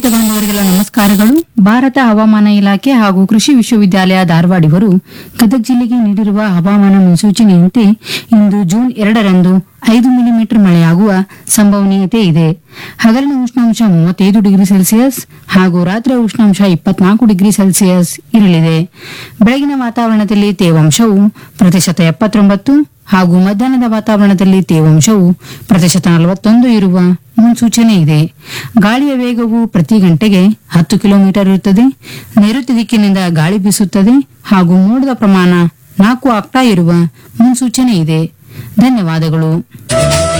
ರೈತ ಬಾಂಧವರಿಗೆಲ್ಲ ನಮಸ್ಕಾರಗಳು ಭಾರತ ಹವಾಮಾನ ಇಲಾಖೆ ಹಾಗೂ ಕೃಷಿ ವಿಶ್ವವಿದ್ಯಾಲಯ ಧಾರವಾಡ ಇವರು ಗದಗ ಜಿಲ್ಲೆಗೆ ನೀಡಿರುವ ಹವಾಮಾನ ಮುನ್ಸೂಚನೆಯಂತೆ ಇಂದು ಜೂನ್ ಎರಡರಂದು ಐದು ಮಿಲಿಮೀಟರ್ ಮಳೆಯಾಗುವ ಸಂಭವನೀಯತೆ ಇದೆ ಹಗಲಿನ ಉಷ್ಣಾಂಶ ಮೂವತ್ತೈದು ಡಿಗ್ರಿ ಸೆಲ್ಸಿಯಸ್ ಹಾಗೂ ರಾತ್ರಿಯ ಉಷ್ಣಾಂಶ ಇಪ್ಪತ್ನಾಲ್ಕು ಡಿಗ್ರಿ ಸೆಲ್ಸಿಯಸ್ ಇರಲಿದೆ ಬೆಳಗಿನ ವಾತಾವರಣದಲ್ಲಿ ತೇವಾಂಶವು ಪ್ರತಿಶತ ಎಪ್ಪತ್ತೊಂಬತ್ತು ಹಾಗೂ ಮಧ್ಯಾಹ್ನದ ವಾತಾವರಣದಲ್ಲಿ ತೇವಾಂಶವು ಪ್ರತಿಶತ ನಲವತ್ತೊಂದು ಇರುವ ಮುನ್ಸೂಚನೆ ಇದೆ ಗಾಳಿಯ ವೇಗವು ಪ್ರತಿ ಗಂಟೆಗೆ ಹತ್ತು ಕಿಲೋಮೀಟರ್ ಇರುತ್ತದೆ ನೈಋತ್ಯ ದಿಕ್ಕಿನಿಂದ ಗಾಳಿ ಬೀಸುತ್ತದೆ ಹಾಗೂ ಮೋಡದ ಪ್ರಮಾಣ ನಾಲ್ಕು ಆಗ್ತಾ ಇರುವ ಮುನ್ಸೂಚನೆ ಇದೆ ಧನ್ಯವಾದಗಳು